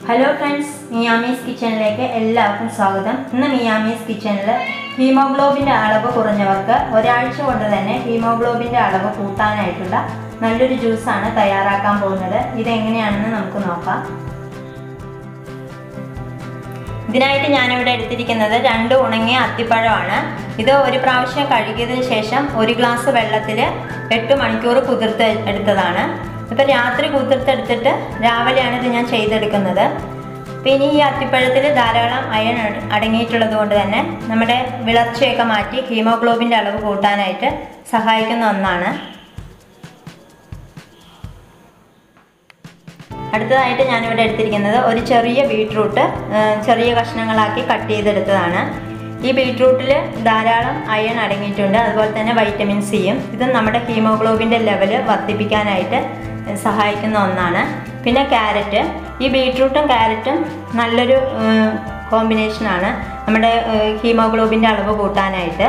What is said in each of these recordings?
hello friends മിയാമീസ് കിച്ചണിലേക്ക് എല്ലാവർക്കും സ്വാഗതം ഇന്ന് മിയാമീസ് കിച്ചണിൽ ഹീമോഗ്ലോബിൻ്റെ അളവ് കുറഞ്ഞവർക്ക് ഒരാഴ്ച കൊണ്ട് തന്നെ ഹീമോഗ്ലോബിൻ്റെ അളവ് കൂട്ടാനായിട്ടുള്ള നല്ലൊരു ജ്യൂസാണ് തയ്യാറാക്കാൻ പോകുന്നത് ഇതെങ്ങനെയാണെന്ന് നമുക്ക് നോക്കാം ഇതിനായിട്ട് ഞാനിവിടെ എടുത്തിരിക്കുന്നത് രണ്ട് ഉണങ്ങിയ അത്തിപ്പഴമാണ് ഇത് ഒരു പ്രാവശ്യം കഴുകിയതിന് ശേഷം ഒരു ഗ്ലാസ് വെള്ളത്തിൽ എട്ട് മണിക്കൂർ കുതിർത്ത് എടുത്തതാണ് ഇപ്പം രാത്രി കുതിർത്തെടുത്തിട്ട് രാവിലെയാണ് ഇത് ഞാൻ ചെയ്തെടുക്കുന്നത് പിന്നെ ഈ അത്തിപ്പഴത്തിൽ ധാരാളം അയൺ അടങ്ങിയിട്ടുള്ളത് കൊണ്ട് തന്നെ നമ്മുടെ വിളർച്ചയൊക്കെ മാറ്റി ഹീമോഗ്ലോബിൻ്റെ അളവ് കൂട്ടാനായിട്ട് സഹായിക്കുന്ന ഒന്നാണ് അടുത്തതായിട്ട് ഞാനിവിടെ എടുത്തിരിക്കുന്നത് ഒരു ചെറിയ ബീട്രൂട്ട് ചെറിയ കഷ്ണങ്ങളാക്കി കട്ട് ചെയ്തെടുത്തതാണ് ഈ ബീട്രൂട്ടിൽ ധാരാളം അയൺ അടങ്ങിയിട്ടുണ്ട് അതുപോലെ തന്നെ വൈറ്റമിൻ സിയും ഇത് നമ്മുടെ ഹീമോഗ്ലോബിൻ്റെ ലെവൽ വർദ്ധിപ്പിക്കാനായിട്ട് സഹായിക്കുന്ന ഒന്നാണ് പിന്നെ ക്യാരറ്റ് ഈ ബീട്രൂട്ടും ക്യാരറ്റും നല്ലൊരു കോമ്പിനേഷനാണ് നമ്മുടെ ഹീമോഗ്ലോബിൻ്റെ അളവ് കൂട്ടാനായിട്ട്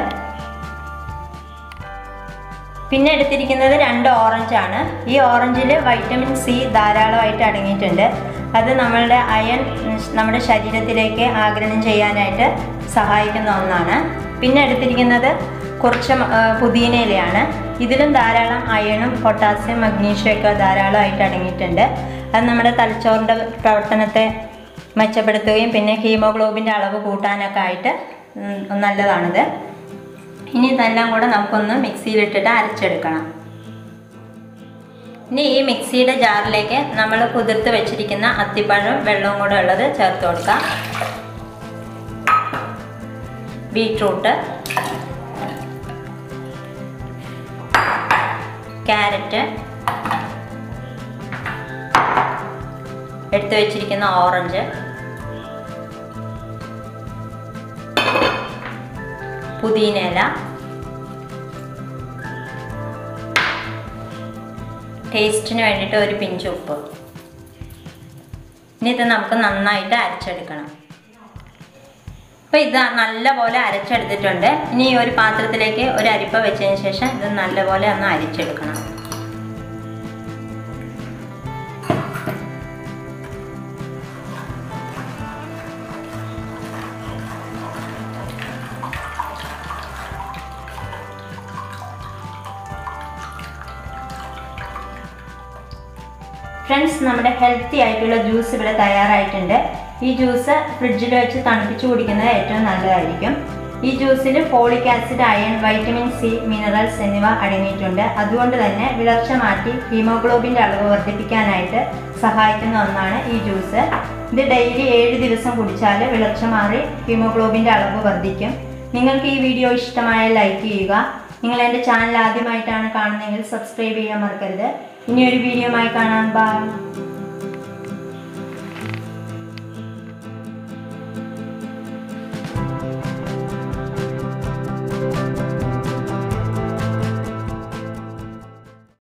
പിന്നെ എടുത്തിരിക്കുന്നത് രണ്ട് ഓറഞ്ചാണ് ഈ ഓറഞ്ചിൽ വൈറ്റമിൻ സി ധാരാളമായിട്ട് അടങ്ങിയിട്ടുണ്ട് അത് നമ്മളുടെ അയൺ നമ്മുടെ ശരീരത്തിലേക്ക് ആഗിരണം ചെയ്യാനായിട്ട് സഹായിക്കുന്ന ഒന്നാണ് പിന്നെ എടുത്തിരിക്കുന്നത് കുറച്ച് പുതിനയിലയാണ് ഇതിലും ധാരാളം അയണും പൊട്ടാസ്യം മഗ്നീഷ്യം ഒക്കെ ധാരാളമായിട്ട് അടങ്ങിയിട്ടുണ്ട് അത് നമ്മുടെ തലച്ചോറിൻ്റെ പ്രവർത്തനത്തെ മെച്ചപ്പെടുത്തുകയും പിന്നെ ഹീമോഗ്ലോബിൻ്റെ അളവ് കൂട്ടാനൊക്കെ ആയിട്ട് നല്ലതാണിത് ഇനി ഇതെല്ലാം കൂടെ നമുക്കൊന്ന് മിക്സിയിലിട്ടിട്ട് അരച്ചെടുക്കണം ഇനി ഈ മിക്സിയുടെ ജാറിലേക്ക് നമ്മൾ കുതിർത്ത് വെച്ചിരിക്കുന്ന അത്തിപ്പഴം വെള്ളവും കൂടെ ഉള്ളത് ചേർത്ത് കൊടുക്കാം ബീട്രൂട്ട് ക്യാരറ്റ് എടുത്തു വെച്ചിരിക്കുന്ന ഓറഞ്ച് പുതിനയില ടേസ്റ്റിന് വേണ്ടിയിട്ട് ഒരു പിഞ്ച് ഉപ്പ് ഇനി ഇത് നമുക്ക് നന്നായിട്ട് അരച്ചെടുക്കണം അപ്പോൾ ഇത് നല്ലപോലെ അരച്ചെടുത്തിട്ടുണ്ട് ഇനി ഒരു പാത്രത്തിലേക്ക് ഒരു അരിപ്പ വെച്ചതിന് ശേഷം ഇത് നല്ലപോലെ ഒന്ന് അരിച്ചെടുക്കണം ഫ്രണ്ട്സ് നമ്മുടെ ഹെൽത്തി ആയിട്ടുള്ള ജ്യൂസ് ഇവിടെ തയ്യാറായിട്ടുണ്ട് ഈ ജ്യൂസ് ഫ്രിഡ്ജിൽ വെച്ച് തണുപ്പിച്ച് കുടിക്കുന്നത് ഏറ്റവും നല്ലതായിരിക്കും ഈ ജ്യൂസിൽ folic acid iron vitamin C minerals എന്നിവ അടങ്ങിയിട്ടുണ്ട് അതുകൊണ്ട് തന്നെ വിളർച്ച മാറ്റി ഹീമോഗ്ലോബിൻ്റെ അളവ് വർദ്ധിപ്പിക്കാനായിട്ട് സഹായിക്കുന്ന ഒന്നാണ് ഈ ജ്യൂസ് ഇത് ഡെയിലി ഏഴ് ദിവസം കുടിച്ചാൽ വിളർച്ച മാറി ഹീമോഗ്ലോബിൻ്റെ അളവ് വർദ്ധിക്കും നിങ്ങൾക്ക് ഈ വീഡിയോ ഇഷ്ടമായ ലൈക്ക് ചെയ്യുക നിങ്ങൾ എൻ്റെ ചാനൽ ആദ്യമായിട്ടാണ് കാണുന്നതെങ്കിൽ സബ്സ്ക്രൈബ് ചെയ്യാൻ മറക്കരുത് ഇനി ഒരു വീഡിയോമായി കാണാം ബൈ